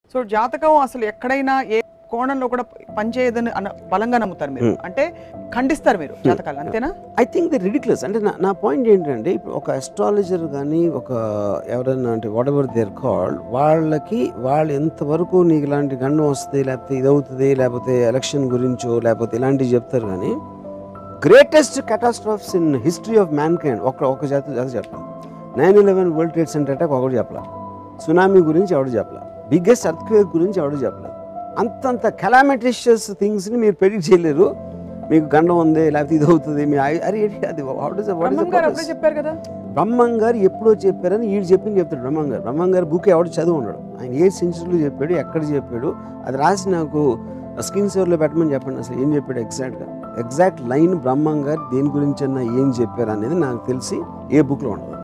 so జాతకం అసలు ఎక్కడైనా ఏ కోణంలో కూడా పనిచేయదని అన్న బలంగా నమ్ముతారు మీరు అంటే ఖండిస్తారు మీరు జాతకాలు అంతేనా ఐ థింక్ ది రిడిక్యులస్ అంటే నా నా పాయింట్ ఏంటంటే ఇప్పుడు ఒక అస్ట్రాలజర్ కానీ ఒక ఎవరైనా అంటే వాట్ ఎవర్ దేర్ కాల్డ్ వాళ్ళకి వాళ్ళు ఎంతవరకు నీకు ఇలాంటి గండం వస్తుంది లేకపోతే ఇది అవుతుంది లేకపోతే ఎలక్షన్ గురించో లేకపోతే ఇలాంటివి చెప్తారు కానీ greatest catastrophes in history of mankind ఒక ఒక జాతి జాతి చెప్పాలి nine eleven world trade center attack ఒకటి చెప్పాల సునామీ గురించి ఎవడు చెప్పాల బిగ్గెస్ట్ అర్త్క్వేక్ గురించి ఎవడు చెప్పలేదు అంతంత కెలామిటిషియస్ థింగ్స్ని మీరు ప్రెడిక్ట్ చేయలేరు మీకు గండం ఉంది లేకపోతే ఇది అవుతుంది మీ ఆయ- అరే ఏంటి అది వాట్ ఇస్ వాట్ బ్రహ్మం గారు అప్పుడే ఇస్ చెప్పారు కదా బ్రహ్మం గారు ఎప్పుడో చెప్పారని వీడు చెప్పింది చెప్తాడు బ్రహ్మం గారు బ్రహ్మం గారు బుక్ ఎవడు చదువు ఉండడు ఆయన ఏ సెంచరీలో చెప్పాడు ఎక్కడ చెప్పాడు అది రాసి నాకు స్క్రీన్ సేవర్లో పెట్టమని చెప్పండి అసలు ఏం చెప్పాడు ఎగ్జాక్ట్గా ఎగ్జాక్ట్ లైన్ బ్రహ్మం గారు దేని గురించి అన్నా ఏం చెప్పారు అనేది నాకు తెలిసి ఏ బుక్లో ఉండదు